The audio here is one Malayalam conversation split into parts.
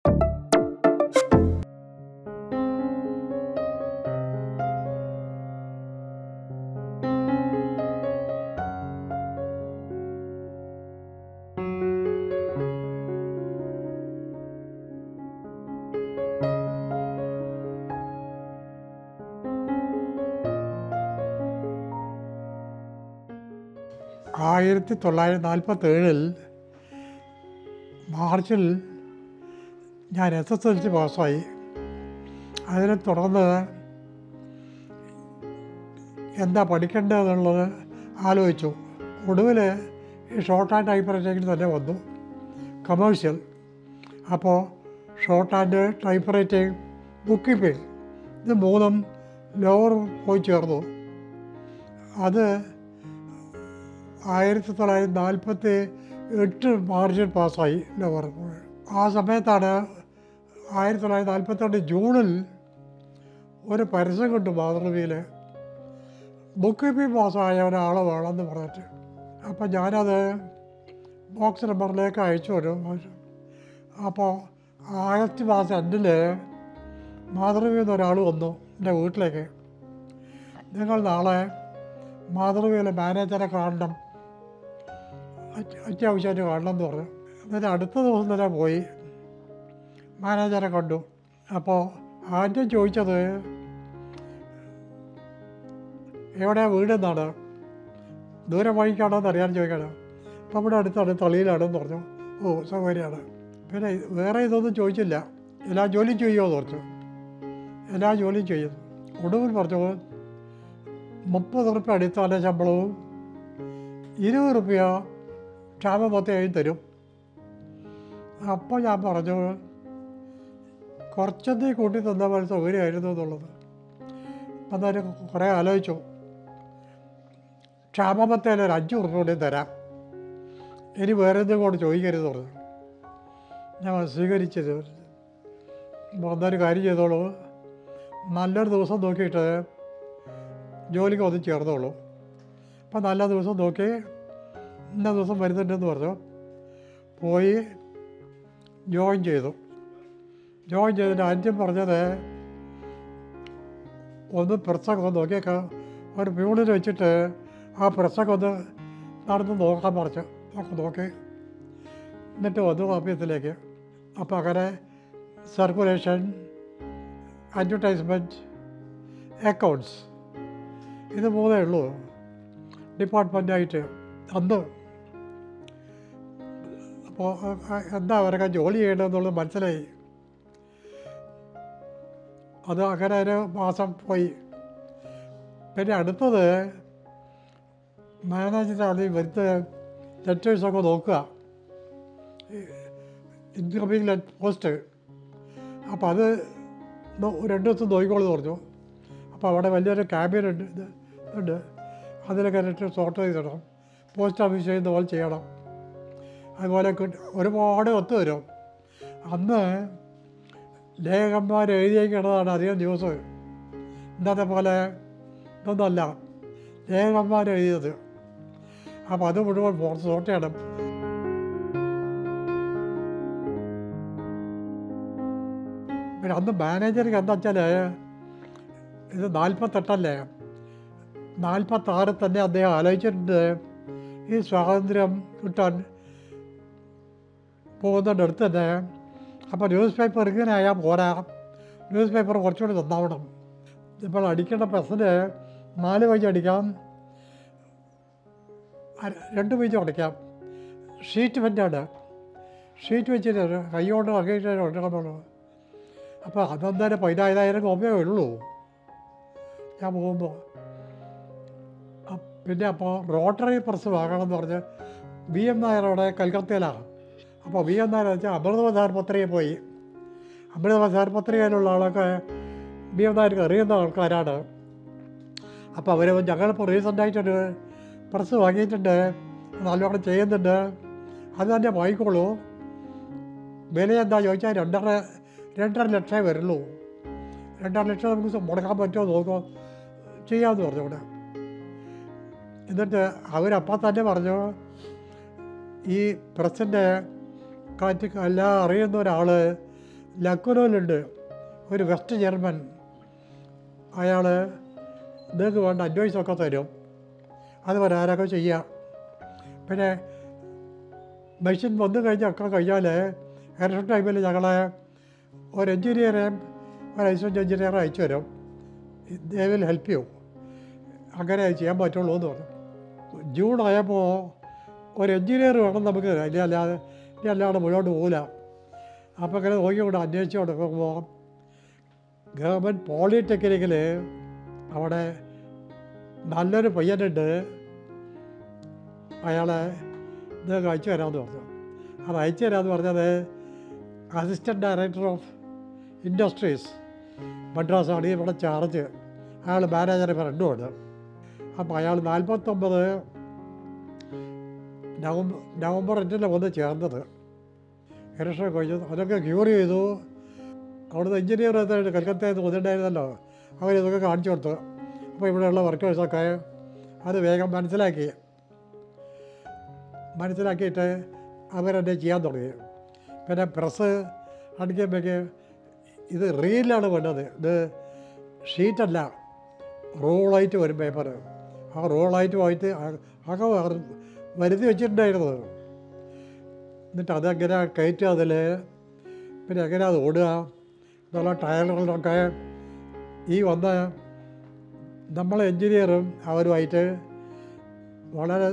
ആയിരത്തി തൊള്ളായിരത്തി നാൽപ്പത്തേഴിൽ മാർച്ചിൽ ഞാൻ എസ് എസ് എൽ സി പാസ്സായി അതിനെ തുടർന്ന് എന്താ പഠിക്കേണ്ടതെന്നുള്ളത് ആലോചിച്ചു ഒടുവിൽ ഈ ഷോർട്ട് ആൻഡ് ടൈപ്പ് റൈറ്റിംഗ് തന്നെ വന്നു കമേഴ്ഷ്യൽ അപ്പോൾ short and type writing book keeping ഇത് മൂന്നും ലോവർ പോയി ചേർന്നു അത് ആയിരത്തി തൊള്ളായിരത്തി നാൽപ്പത്തി എട്ട് മാർച്ചിൽ പാസ്സായി ലോവർ ആ സമയത്താണ് ആയിരത്തി തൊള്ളായിരത്തി നാൽപ്പത്തെട്ട് ജൂണിൽ ഒരു പരസ്യം കണ്ടു മാതൃഭൂമിയിൽ ബുക്ക് കീപ്പിംഗ് പാസ്സായ ഒരാളെ വേണമെന്ന് പറഞ്ഞിട്ട് അപ്പം ഞാനത് ബോക്സ് നമ്പറിലേക്ക് അയച്ചു വരും അപ്പോൾ ആഗസ്റ്റ് മാസം എൻഡിൽ മാതൃഭൂമിയിൽ നിന്ന് ഒരാൾ വന്നു എൻ്റെ വീട്ടിലേക്ക് നിങ്ങൾ നാളെ മാതൃഭൂമിയിലെ മാനേജറെ കാണണം അത്യ- അത്യാവശ്യമായിട്ട് കാണണം എന്ന് പറഞ്ഞു എന്നിട്ട് അടുത്ത ദിവസം തന്നെ പോയി മാനേജറെ കണ്ടു അപ്പോൾ ആദ്യം ചോദിച്ചത് എവിടെയാണ് വീടെന്നാണ് ദൂരം വഴിക്കാണോ എന്ന് അറിയാൻ ചോദിക്കണം അപ്പം ഇവിടെ അടുത്താണ് തളിയിലാണെന്ന് പറഞ്ഞു ഓ സൗകര്യമാണ് പിന്നെ വേറെ ഇതൊന്നും ചോദിച്ചില്ല എല്ലാ ജോലിയും ചെയ്യുമോ എന്ന് പറഞ്ഞു എല്ലാ ജോലിയും ചെയ്യും ഒടുവിൽ പറഞ്ഞു മുപ്പത് റുപ്യ അടിസ്ഥാന ശമ്പളവും ഇരുപത് റുപ്യ ക്ഷാമബത്തയായി തരും അപ്പോൾ ഞാൻ പറഞ്ഞു കുറച്ചെന്തേ കൂട്ടി തന്നാൽ സൗകര്യമായിരുന്നു എന്നുള്ളത് അന്നേരം കുറേ ആലോചിച്ചു ക്ഷാമബത്തയിൽ ഒരു അഞ്ച് റുപ്യ കൂടി തരാം ഇനി വേറെ എന്തെങ്കിലും കൊണ്ട് ചോദിക്കരുത് പറഞ്ഞു ഞാൻ സ്വീകരിച്ചത് അപ്പോൾ അന്നൊരു കാര്യം ചെയ്തോളൂ നല്ലൊരു ദിവസം നോക്കിയിട്ട് ജോലിക്ക് ഒന്ന് ചേർന്നോളൂ അപ്പം നല്ല ദിവസം നോക്കി ഇന്ന ദിവസം വരുന്നുണ്ടെന്ന് പറഞ്ഞു പോയി ജോയിൻ ചെയ്തു ജോയിൻ ചെയ്തിട്ട് ആദ്യം പറഞ്ഞത് ഒന്ന് പ്രസംഗം ഒന്ന് നോക്കിയേക്കാം ഒരു പ്യൂണിൽ വെച്ചിട്ട് ആ പ്രസംഗം ഒന്ന് നടന്ന് നോക്കാൻ പറഞ്ഞു ഒക്കെ നോക്കി എന്നിട്ട് വന്നു ഓഫീസിലേക്ക് അപ്പോൾ അങ്ങനെ സർക്കുലേഷൻ അഡ്വർടൈസ്മെൻറ്റ് അക്കൗണ്ട്സ് ഇത് മൂന്നേ ഉള്ളൂ ഡിപ്പാർട്ട്മെൻറ്റായിട്ട് അന്ന് അപ്പോൾ എന്താ അവരൊക്കെ ജോലി ചെയ്യണമെന്നുള്ളത് മനസ്സിലായി അത് അങ്ങനെ ഒരു മാസം പോയി പിന്നെ അടുത്തത് മാനേജറാണ് ഈ വരുന്ന ലെറ്റേഴ്സൊക്കെ നോക്കുക ഇൻകമിങ് പോസ്റ്റ് അപ്പോൾ അത് നോ- രണ്ട് ദിവസം നോക്കിക്കോളൂ പറഞ്ഞു അപ്പോൾ അവിടെ വലിയൊരു ക്യാബിൻ ഉണ്ട് ഇത് ഉണ്ട് അതിലൊക്കെ ലെറ്റർ സോർട്ട് ചെയ്തിടണം പോസ്റ്റ് ഓഫീസ് ചെയ്യുന്ന പോലെ ചെയ്യണം അതുപോലെ കിട്ട- ഒരുപാട് കത്ത് വരും അന്ന് ലേഖകന്മാർ എഴുതിയേക്കണതാണ് അധികം ന്യൂസ് ഇന്നത്തെ പോലെ ഇതൊന്നല്ല ലേഖകന്മാർ എഴുതിയത് അപ്പോൾ അത് മുഴുവൻ സോർട്ട് ചെയ്യണം പിന്നെ അന്ന് മാനേജർക്ക് എന്താ വെച്ചാൽ ഇത് നാൽപ്പത്തെട്ടല്ലേ നാൽപ്പത്താറ് തന്നെ അദ്ദേഹം ആലോചിച്ചിട്ടുണ്ട് ഈ സ്വാതന്ത്ര്യം കിട്ടാൻ പോകുന്നതിൻ്റെ അടുത്ത് തന്നെ അപ്പോൾ ന്യൂസ് പേപ്പർ ഇങ്ങനെ ആയാൽ പോരാ ന്യൂസ് പേപ്പർ കുറച്ചുകൂടി നന്നാവണം ഇപ്പോൾ അടിക്കേണ്ട പ്രസ്സിന് നാല് പേജ് അടിക്കാം അര- രണ്ട് പേജ് അടിക്കാം ഷീറ്റ് വെൻ്റാണ് ഷീറ്റ് വെച്ചിട്ട് കൈകൊണ്ട് വകയിട്ട് ഉണ്ടാക്കണുള്ളൂ അപ്പോൾ അതെന്തായാലും പതിനായിരം കോപ്പിയേ ഉള്ളൂ ഞാൻ പോകുമ്പോൾ അ- പിന്നെ അപ്പോൾ റോട്ടറി പ്രസ് വാങ്ങണമെന്ന് പറഞ്ഞ് വി എം നായരോടെ കൽക്കത്തയിലാണ് അപ്പോൾ വി എം നായർ വെച്ചാൽ അമൃതബസാർ പത്രികയിൽ പോയി അമൃതബസാർ പത്രികയിലുള്ള ആളൊക്കെ വി എം നായർക്ക് അറിയുന്ന ആൾക്കാരാണ് അപ്പോൾ അവർ ഞങ്ങളിപ്പോൾ റീസെൻ്റായിട്ടൊരു പ്രസ് വാങ്ങിയിട്ടുണ്ട് നല്ലോണം ചെയ്യുന്നുണ്ട് അത് തന്നെ വാങ്ങിക്കോളൂ വില എന്താ ചോദിച്ചാൽ രണ്ടര രണ്ടര ലക്ഷമേ വരുള്ളൂ രണ്ടര ലക്ഷം നമുക്ക് മുടക്കാൻ പറ്റുമോ നോക്കോ ചെയ്യാമെന്ന് പറഞ്ഞു ഇവിടെ എന്നിട്ട് അവരപ്പം തന്നെ പറഞ്ഞു ഈ പ്രസിൻ്റെ കാറ്റ് എല്ലാം അറിയുന്ന ഒരാൾ ലക്നൗവിലുണ്ട് ഒരു വെസ്റ്റ് ജർമ്മൻ അയാൾ നിങ്ങൾക്ക് വേണ്ട അഡ്വൈസൊക്കെ തരും അത് വരാനൊക്കെ ചെയ്യാം പിന്നെ മെഷീൻ വന്നു കഴിഞ്ഞൊക്കെ കഴിഞ്ഞാൽ ഇലക്ഷൻ ടൈമിൽ ഞങ്ങളെ ഒരു എഞ്ചിനീയറെയും ഒരു അസിസ്റ്റൻറ്റ് എഞ്ചിനീയറെ അയച്ചു തരും ദേ വിൽ ഹെൽപ്പ് യു അങ്ങനെ ചെയ്യാൻ പറ്റുള്ളൂ എന്ന് പറഞ്ഞു ജൂൺ ആയപ്പോൾ ഒരു എഞ്ചിനീയർ വേണം നമുക്ക് ഇനി അല്ലാതെ ഇനി അല്ലാതെ മുന്നോട്ട് പോകില്ല അപ്പോൾ ഇങ്ങനെ നോക്കിക്കൊണ്ട് അന്വേഷിച്ച് കൊടുക്കുമ്പോൾ ഗവൺമെൻറ് പോളിടെക്നിക്കിൽ അവിടെ നല്ലൊരു പയ്യനുണ്ട് അയാളെ നിങ്ങൾക്ക് അയച്ചു തരാമെന്ന് പറഞ്ഞു അത് അയച്ചു തരാമെന്ന് പറഞ്ഞത് അസിസ്റ്റൻറ്റ് ഡയറക്ടർ ഓഫ് ഇൻഡസ്ട്രീസ് മദ്രാസാണ് ഇവിടെ ചാർജ് അയാൾ മാനേജർ ഫ്രണ്ടുമാണ് അപ്പോൾ അയാൾ നാൽപ്പത്തൊമ്പത് നവംബർ നവംബർ എട്ടിലാണ് വന്ന് ചേർന്നത് ഇലക്ഷൻ കഴിഞ്ഞു അതൊക്കെ ക്യൂർ ചെയ്തു അവിടുന്ന് എഞ്ചിനീയർ കൽക്കത്തയിൽ നിന്ന് വന്നിട്ടുണ്ടായിരുന്നല്ലോ അവരിതൊക്കെ കാണിച്ചു കൊടുത്തു അപ്പോൾ ഇവിടെയുള്ള വർക്കേഴ്സൊക്കെ അത് വേഗം മനസ്സിലാക്കി മനസ്സിലാക്കിയിട്ട് അവരെന്നെ ചെയ്യാൻ തുടങ്ങി പിന്നെ പ്രസ് അടിക്കുമ്പോഴേക്ക് ഇത് റീലാണ് വേണ്ടത് ഇത് ഷീറ്റല്ല റോളായിട്ട് വരും പേപ്പർ ആ റോളായിട്ട് പോയിട്ട് അക വരുത്തി വെച്ചിട്ടുണ്ടായിരുന്നത് എന്നിട്ട് അതെങ്ങനെ കയറ്റുക അതിൽ പിന്നെ എങ്ങനെ അത് ഓടുക എന്നുള്ള ടയറുകളിലൊക്കെ ഈ വന്ന നമ്മളെ എൻജിനീയറും അവരുമായിട്ട് വളരെ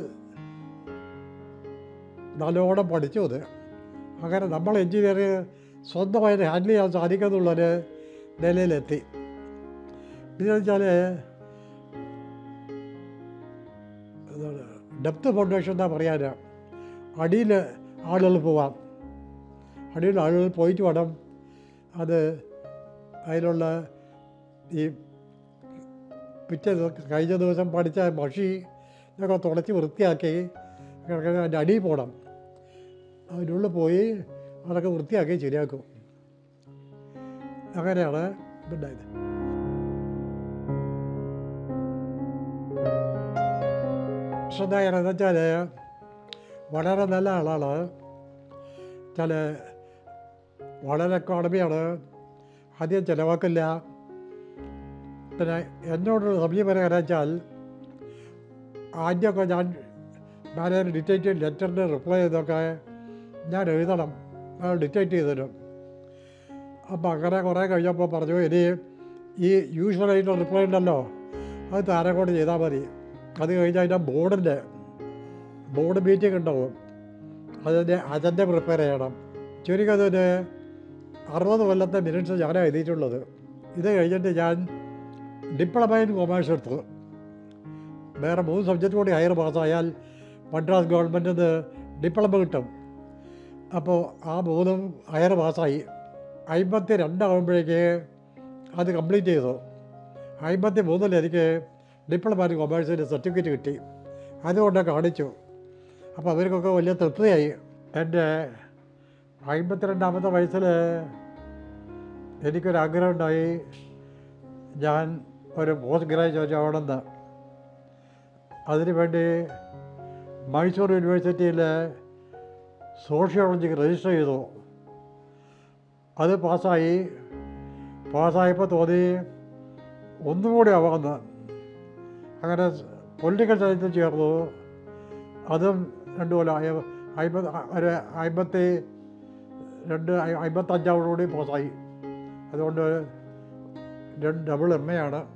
നല്ലോണം പഠിച്ചു അത് അങ്ങനെ നമ്മൾ എൻജിനീയർ സ്വന്തമായിട്ട് ഹാൻഡിൽ ചെയ്യാൻ സാധിക്കുന്നുള്ളൊരു നിലയിലെത്തി ഇതെന്ന് വെച്ചാൽ എന്താണ് ഡെപ്ത് ഫൗണ്ടേഷൻ എന്നാ പറയാൻ അടിയിൽ ആളുകൾ പോവാം അടിയിൽ ആളുകൾ പോയിട്ട് വേണം അത് അതിലുള്ള ഈ പിറ്റേ ദിവസം കഴിഞ്ഞ ദിവസം പഠിച്ച മഷി ഇതൊക്കെ തുടച്ച് വൃത്തിയാക്കി അതിൻ്റെ അടിയിൽ പോകണം അതിനുള്ളിൽ പോയി അതൊക്കെ വൃത്തിയാക്കി ശരിയാക്കും അങ്ങനെയാണ് ഇതുണ്ടായത് കൃഷ്ണനായർ എന്ന് വെച്ചാൽ വളരെ നല്ല ആളാണ് വെച്ചാൽ വളരെ എക്കോണമിയാണ് അധികം ചിലവാക്കില്ല പിന്നെ എന്നോടുള്ള സമീപനം എന്നു വെച്ചാൽ ആദ്യമൊക്കെ ഞാൻ മാനേജർ ഡിറ്റക്റ്റ് ലെറ്ററിന് റിപ്ലൈ ചെയ്തൊക്കെ ഞാൻ എഴുതണം അയാൾ ഡിറ്റക്റ്റ് ചെയ്ത് തരും അപ്പോൾ അങ്ങനെ കുറേ കഴിഞ്ഞപ്പോൾ പറഞ്ഞു ഇനി ഈ യൂഷ്വലായിട്ടുള്ള റിപ്ലൈ ഉണ്ടല്ലോ അത് താരെ കൊണ്ട് ചെയ്താൽ മതി അത് കഴിഞ്ഞ് അതിൻ്റെ ബോർഡിൻ്റെ ബോർഡ് മീറ്റിംഗ് ഉണ്ടാവും അതിൻ്റെ അജണ്ട പ്രിപ്പയർ ചെയ്യണം ചുരുക്കതിന് അറുപത് കൊല്ലത്തെ മിനിറ്റ്സ് ഞാനാണ് എഴുതിയിട്ടുള്ളത് ഇത് കഴിഞ്ഞിട്ട് ഞാൻ ഡിപ്ലോമ ഇൻ കൊമേഴ്സ് എടുത്തു വേറെ മൂന്ന് സബ്ജക്റ്റ് കൂടി ഹയർ പാസ്സായാൽ മദ്രാസ് ഗവൺമെൻറ്റിൽ നിന്ന് ഡിപ്ലോമ കിട്ടും അപ്പോൾ ആ മൂന്നും ഹയർ പാസ്സായി അമ്പത്തി രണ്ടാകുമ്പോഴേക്ക് അത് കംപ്ലീറ്റ് ചെയ്തു അമ്പത്തി മൂന്നിൽ എനിക്ക് ഡിപ്ലോമ ഇൻ കൊമേഴ്സിൻ്റെ സർട്ടിഫിക്കറ്റ് കിട്ടി അതുകൊണ്ട് കാണിച്ചു അപ്പോൾ അവർക്കൊക്കെ വലിയ തൃപ്തിയായി എൻ്റെ അമ്പത്തിരണ്ടാമത്തെ വയസ്സിൽ എനിക്കൊരാഗ്രഹം ഉണ്ടായി ഞാൻ ഒരു പോസ്റ്റ് ഗ്രാജുവേറ്റ് ആവണമെന്ന് അതിനുവേണ്ടി മൈസൂർ യൂണിവേഴ്സിറ്റിയിൽ സോഷ്യോളജിക്ക് രജിസ്റ്റർ ചെയ്തു അത് പാസ്സായി പാസ്സായപ്പോൾ തോന്നി ഒന്നുകൂടി ആവാമെന്ന് അങ്ങനെ പൊളിറ്റിക്കൽ സയൻസിൽ ചേർന്നു അതും രണ്ട് കൊല്ലം അയ- അയ്മ്പത് ഒരു അമ്പത്തി രണ്ട് അയ്- അമ്പത്തഞ്ചാവോടുകൂടി പാസ്സായി അതുകൊണ്ട് രണ്ട് ഡബിൾ എം എ ആണ്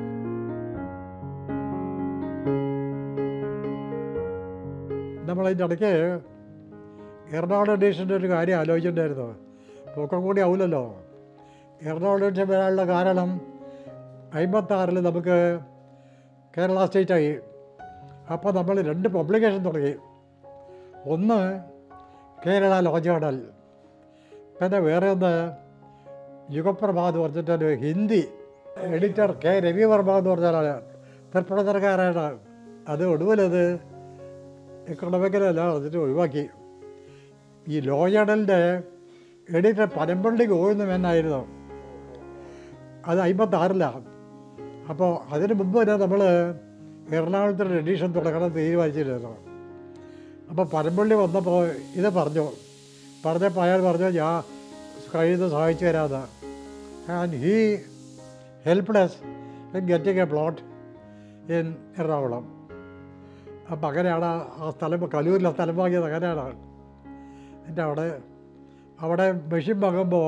നമ്മളതിൻ്റെ ഇടയ്ക്ക് എറണാകുളം എഡീഷൻ്റെ ഒരു കാര്യം ആലോചിച്ചിട്ടുണ്ടായിരുന്നു പൊക്കം കൂടി ആവില്ലല്ലോ എറണാകുളം എഡീഷൻ വരാനുള്ള കാരണം അമ്പത്താറിൽ നമുക്ക് കേരള സ്റ്റേറ്റായി അപ്പോൾ നമ്മൾ രണ്ട് പബ്ലിക്കേഷൻ തുടങ്ങി ഒന്ന് കേരള ലോ ജേണൽ പിന്നെ വേറെ ഒന്ന് യുഗപ്രഭ എന്ന് പറഞ്ഞിട്ടൊരു ഹിന്ദി എഡിറ്റർ കെ രവിവർമ്മ എന്ന് പറഞ്ഞാലാണ് തൃപ്പണത്തരക്കാരാണ് അത് ഒടുവിലത് എക്കണോമിക്കലല്ല എന്നിട്ട് ഒഴിവാക്കി ഈ ലോ ജേണലിൻ്റെ എഡിറ്റർ പനമ്പള്ളി ഗോവിന്ദമെന്നായിരുന്നു അത് അമ്പത്താറിലാണ് അപ്പോൾ അതിന് മുമ്പ് തന്നെ നമ്മൾ എറണാകുളത്തൊരു എഡീഷൻ തുടങ്ങണം എന്ന് തീരുമാനിച്ചിരുന്നു അപ്പോൾ പനമ്പള്ളി വന്നപ്പോൾ ഇത് പറഞ്ഞു പറഞ്ഞപ്പോൾ അയാൾ പറഞ്ഞു ഞാൻ കഴിയുന്ന സഹായിച്ചു തരാമെന്ന് and he helpless in getting a plot in Ernakulam അപ്പം അങ്ങനെയാണ് ആ സ്ഥലം കലൂരിലെ സ്ഥലം വാങ്ങിയത് അങ്ങനെയാണ് എൻ്റെ അവിടെ അവിടെ മെഷീൻ വാങ്ങുമ്പോൾ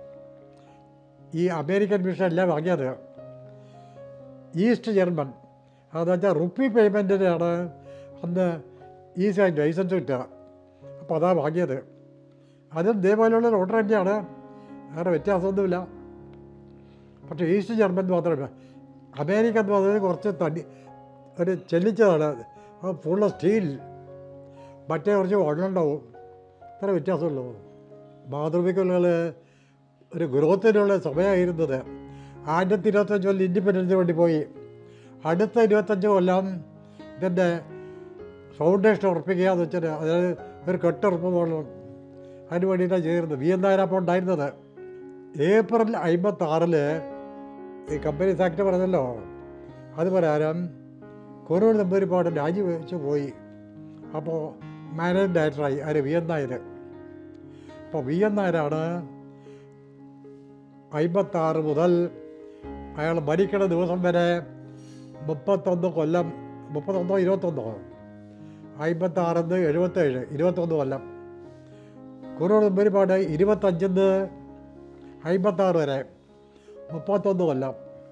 ഈ അമേരിക്കൻ മിഷൻ അല്ല വാങ്ങിയത് ഈസ്റ്റ് ജർമ്മൻ അതെന്ന് വെച്ചാൽ റുപ്പി പേയ്മെൻറ്റിനാണ് അന്ന് ഈസി ആയിട്ട് ലൈസൻസ് കിട്ടുക അപ്പോൾ അതാ വാങ്ങിയത് അതും ഇതേപോലെയുള്ള ഓർഡർ തന്നെയാണ് വേറെ വ്യത്യാസമൊന്നുമില്ല പക്ഷേ ഈസ്റ്റ് ജർമ്മൻ മാത്രമേ അമേരിക്ക എന്ന് പറയുന്നത് കുറച്ച് തടി ഒരു ചെല്ലിച്ചതാണ് അത് ഫുള്ള് സ്റ്റീൽ മറ്റേ കുറച്ച് വണ്ണുണ്ടാവും അത്ര വ്യത്യാസമുള്ളൂ മാതൃഭൂമിക്കുള്ള ഒരു ഗ്രോത്തിനുള്ള സമയമായിരുന്നത് ആയിരത്തി ഇരുപത്തഞ്ച് കൊല്ലം ഇൻഡിപെൻഡൻസിന് വേണ്ടി പോയി അടുത്ത ഇരുപത്തഞ്ച് കൊല്ലം ഇതിൻ്റെ ഫൗണ്ടേഷൻ ഉറപ്പിക്കുക എന്ന് വെച്ചാൽ അതായത് ഒരു കെട്ടുറപ്പ് പോകണം അതിന് വേണ്ടിയിട്ടാണ് ചെയ്തിരുന്നത് വി എൻ നായരപ്പോൾ ഉണ്ടായിരുന്നത് ഏപ്രിൽ അമ്പത്താറില് ഈ കമ്പനീസ് ആക്ട് പറഞ്ഞല്ലോ അത് പ്രകാരം കുറവ് നമ്പൂരിപ്പാട് രാജിവെച്ച് പോയി അപ്പോൾ മാനേജിംഗ് ഡയറക്ടറായി ആര് വി എൻ നായർ അപ്പോൾ വി എൻ നായരാണ് അമ്പത്താറ് മുതൽ അയാൾ മരിക്കുന്ന ദിവസം വരെ മുപ്പത്തൊന്ന് കൊല്ലം മുപ്പത്തൊന്നോ ഇരുപത്തൊന്നോ അമ്പത്താറിന്ന് എഴുപത്തേഴ് ഇരുപത്തൊന്ന് കൊല്ലം കുറവ് നമ്പൂരിപ്പാട് ഇരുപത്തഞ്ചിന്ന് അമ്പത്താറ് വരെ മുപ്പത്തൊന്ന് കൊല്ലം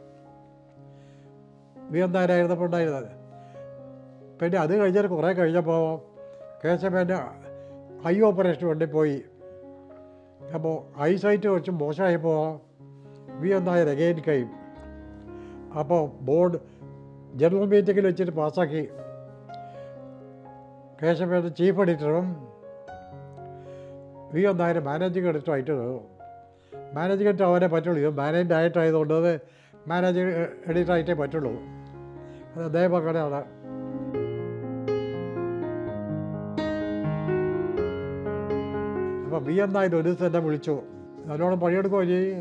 വി എൻ നായരായിരുന്നപ്പോൾ ഉണ്ടായിരുന്നത് പിന്നെ അത് കഴിഞ്ഞിട്ട് കുറേ കഴിഞ്ഞപ്പോൾ കേശവൻ്റെ ഐ ഓപ്പറേഷന് വേണ്ടി പോയി അപ്പോൾ ഐസൈറ്റ് കുറച്ച് മോശമായപ്പോൾ വി എൻ നായർ അഗെയിൻ കഴിയും അപ്പോൾ ബോർഡ് ജനറൽ മീറ്റിങ്ങിൽ വെച്ചിട്ട് പാസ്സാക്കി കേശവൻ്റെ ചീഫ് എഡിറ്ററും വി എൻ നായർ മാനേജിങ് എഡിറ്ററായിട്ട് മാനേജിങ് എഡിറ്റർ അവനെ പറ്റുള്ളൂ ഇത് മാനേജ് ഡയറക്ടർ ആയതുകൊണ്ട് അത് മാനേജിങ് എഡിറ്ററായിട്ടേ പറ്റുള്ളൂ അത് അദ്ദേഹം അങ്ങനെയാണ് അപ്പോൾ ബി എൻ നായർ ഒരു ദിവസം എന്നെ വിളിച്ചു നല്ലോണം പണിയെടുക്കുകയോ ചെയ്യേ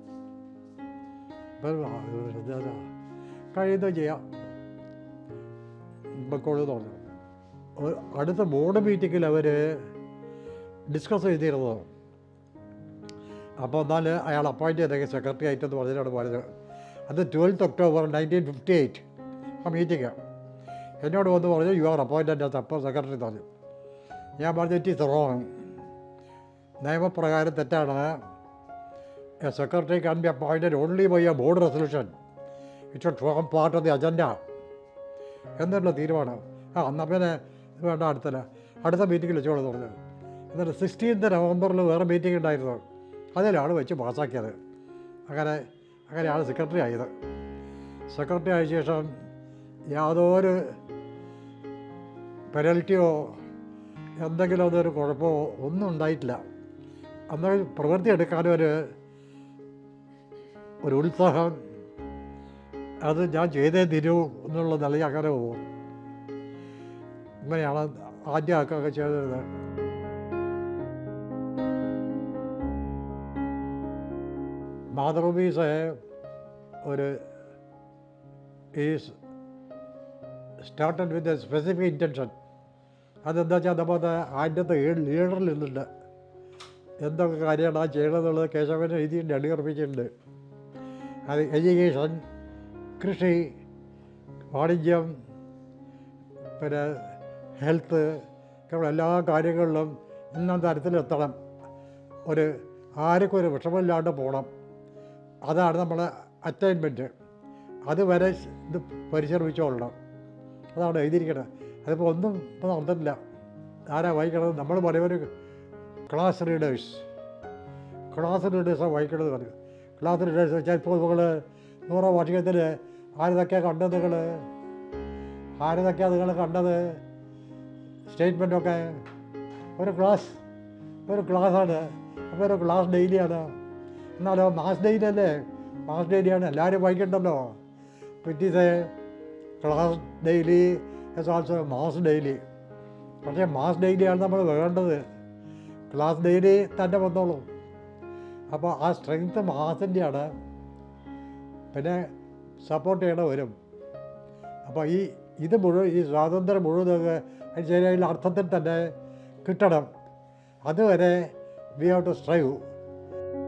കഴിയുന്നത് ചെയ്യാം പൊക്കോളൂ തോന്നുന്നു ഒരു അടുത്ത ബോർഡ് മീറ്റിങ്ങിൽ അവർ ഡിസ്കസ് ചെയ്തിരുന്നത് അപ്പോൾ എന്നാൽ അയാൾ അപ്പോയിൻറ്റ് ചെയ്തെങ്കിൽ സെക്രട്ടറി ആയിട്ടെന്ന് പറഞ്ഞിട്ടാണ് പറഞ്ഞത് അത് twelfth October nineteen fifty eight ആ മീറ്റിംഗ് എന്നോട് വന്ന് പറഞ്ഞു യു ആർ അപ്പോയിൻറ്റഡ് ആസ് അപ്പോൾ സെക്രട്ടറി പറഞ്ഞു ഞാൻ പറഞ്ഞു ഇറ്റ് ഈസ് റോങ് നിയമപ്രകാരം തെറ്റാണ് a secretary can be appointed only by a board resolution it should form part of the agenda എന്നുള്ള തീരുമാനം ആ എന്നാൽ പിന്നെ ഇത് വേണ്ട അടുത്തല്ല അടുത്ത മീറ്റിങ്ങിൽ വെച്ചോളൂ പറഞ്ഞു എന്നിട്ട് സിക്സ്റ്റീൻത്ത് നവംബറിൽ വേറെ മീറ്റിംഗ് ഉണ്ടായിരുന്നു അതിലാണ് വെച്ച് പാസ്സാക്കിയത് അങ്ങനെ അങ്ങനെയാണ് സെക്രട്ടറി ആയത് സെക്രട്ടറി ആയ ശേഷം യാതൊരു പെനൽറ്റിയോ എന്തെങ്കിലും അതൊരു കുഴപ്പമോ ഒന്നും ഉണ്ടായിട്ടില്ല അന്ന് പ്രവൃത്തി എടുക്കാനും ഒരു ഒരു ഉത്സാഹം അത് ഞാൻ ചെയ്തേ തീരൂ എന്നുള്ള നിലയിൽ അങ്ങനെ പോകും ഇങ്ങനെയാണ് ആദ്യമൊക്കെ ചെയ്തത് മാതൃഭൂമീസ് ഒരു is started with a specific intention അതെന്താ വെച്ചാൽ നമ്മുടെ ആദ്യത്തെ ലീഡറിൽ നിന്നുണ്ട് എന്തൊക്കെ കാര്യമാണ് ആ ചെയ്യണമെന്നുള്ളത് കേശവൻ എഴുതിയിട്ടുണ്ട് അടിയുറപ്പിച്ചിട്ടുണ്ട് അത് എഡ്യൂക്കേഷൻ കൃഷി വാണിജ്യം പിന്നെ ഹെൽത്ത് ഇങ്ങനെയുള്ള എല്ലാ കാര്യങ്ങളിലും ഇന്ന തരത്തിലെത്തണം ഒരു ആർക്കും ഒരു വിഷമമില്ലാണ്ട് പോകണം അതാണ് നമ്മുടെ അറ്റൈൻമെൻറ്റ് അതുവരെ ഇത് പരിശ്രമിച്ചോളണം അതാണ് എഴുതിയിരിക്കുന്നത് അതിപ്പോൾ ഒന്നും ഇപ്പോൾ നടന്നിട്ടില്ല ആരാ വായിക്കണത് നമ്മൾ പറയുന്നൊരു ക്ലാസ് റീഡേഴ്സ് ക്ലാസ് റീഡേഴ്സാണ് വായിക്കണത് പറയും ക്ലാസ് റീഡേഴ്സ് വെച്ചാൽ ഇപ്പോൾ നിങ്ങൾ നൂറോ വാർഷികത്തിൽ ആരിതൊക്കെയാണ് കണ്ടത് നിങ്ങൾ ആരിതൊക്കെയാണ് നിങ്ങൾ കണ്ടത് സ്റ്റേറ്റ്മെൻറ്റൊക്കെ ഒരു ക്ലാസ് ഒരു ക്ലാസ്സാണ് അപ്പോൾ ഒരു ക്ലാസ് ഡെയിലിയാണ് എന്നാലോ മാസ് ഡെയിലി അല്ലേ മാസ് ഡെയിലിയാണ് എല്ലാവരും വായിക്കണ്ടല്ലോ it is a class daily as also mass daily പക്ഷേ മാസ് ഡെയിലിയാണ് നമ്മൾ വേണ്ടത് ക്ലാസ് ഡെയിലി തന്നെ വന്നോളൂ അപ്പോൾ ആ സ്ട്രെങ്ത് മാസിൻ്റെയാണ് പിന്നെ സപ്പോർട്ട് ചെയ്യണ വരും അപ്പോൾ ഈ ഇത് മുഴുവൻ ഈ സ്വാതന്ത്ര്യം മുഴുവൻ നമുക്ക് അതിന് ശരിയായുള്ള അർത്ഥത്തിൽ തന്നെ കിട്ടണം അതുവരെ വി ഹാവ് ടു സ്ട്രൈവ്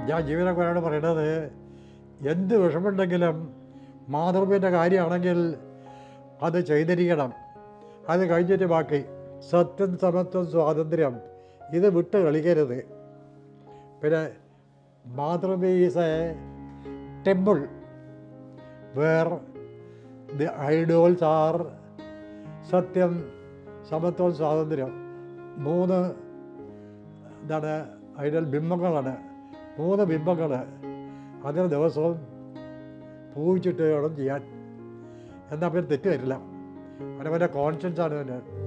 ഞാൻ ജീവനക്കാരോട് പറയണത് എന്ത് വിഷമുണ്ടെങ്കിലും മാതൃഭൂമിൻ്റെ കാര്യമാണെങ്കിൽ അത് ചെയ്തിരിക്കണം അത് കഴിഞ്ഞിട്ട് ബാക്കി സത്യം സമത്വം സ്വാതന്ത്ര്യം ഇത് വിട്ട് കളിക്കരുത് പിന്നെ Mathrubhumi is a temple where the idols are സത്യം സമത്വം സ്വാതന്ത്ര്യം മൂന്ന് എന്താണ് ഐഡൽ ബിംബങ്ങളാണ് മൂന്ന് ബിംബങ്ങൾ അതിന് ദിവസവും പൂജിച്ചിട്ട് വേണം ചെയ്യാൻ എന്നാൽ പിന്നെ തെറ്റ് വരില്ല അവനവൻ്റെ കോൺഷ്യൻസ് ആണ് പിന്നെ